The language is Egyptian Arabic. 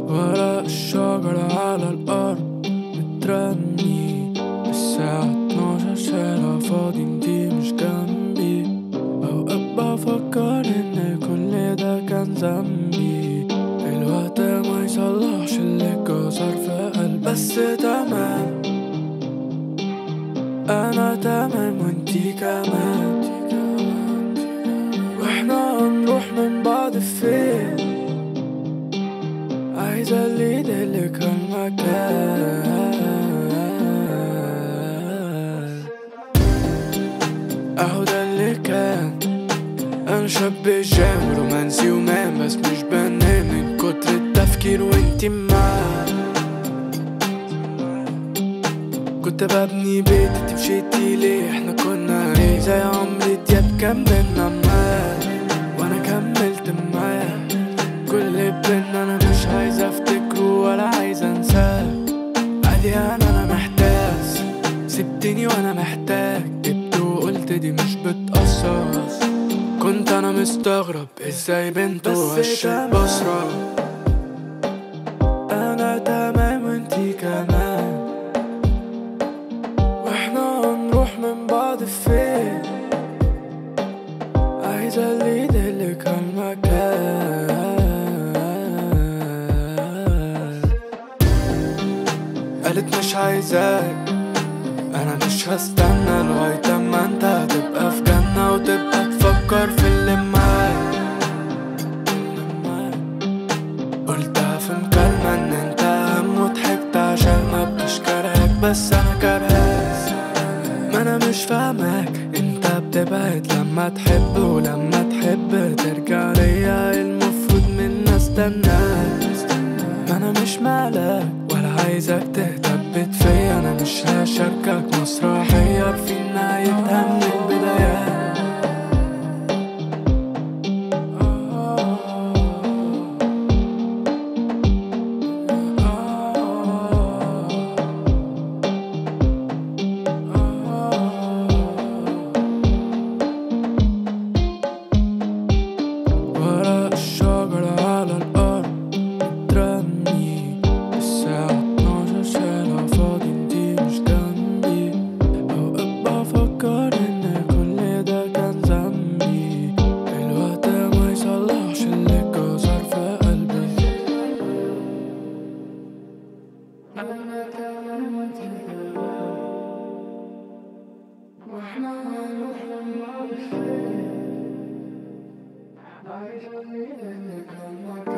ورق الشجرة على الأرض مترمي الساعة 12 شارع فاضي انتي مش جنبي أوقات بفكر إن كل ده كان ذنبي الوقت ما يصلحش اللي اتكسر في قلبي بس تمام أنا تمام وانتي كمان واحنا هنروح من بعض فين عايزة اللي يدلك المكان اهو ده اللي كان انا شاب جام رومانسي ومان بس مش بنام من كتر التفكير وانتي معاه كنت ببني بيت انت مشيتي ليه احنا كنا ايه زي عمرو دياب كملنا معاه وانا كملت معاه كل بينا انا مش عايز افتكره ولا عايز انساه عادي انا انا محتاج سبتني وانا محتاج جبت وقلت دي مش بتأثر كنت انا مستغرب ازاي بنت وش بصرة انا تمام وانتي كمان واحنا هنروح من بعض فين عايزة اللي يدلك المكان قالت مش عايزاك انا مش هستنى لغاية اما انت هتبقى في جنة وتبقى تفكر في اللي معاك قلتها في مكالمة ان انت اهم وضحكت عشان ما بقيش كارهك بس انا كارهاك ما انا مش فاهمك انت بتبعد لما تحب ولما تحب ترجع ليا المفروض مني استناك ما انا مش مالك ولا عايزك تهتبت فيا انا مش هشاركك مسرحية في نهايتها من البدايات ورق الشجرة على الأرض مترمي الساعة 12 شارع فاضي انتي مش جنبي أوقات بفكر إن كل ده كان ذنبي الوقت ما يصلحش اللي اتكسر في قلبي واحنا هنروح لما عايز اللي يدلك المكان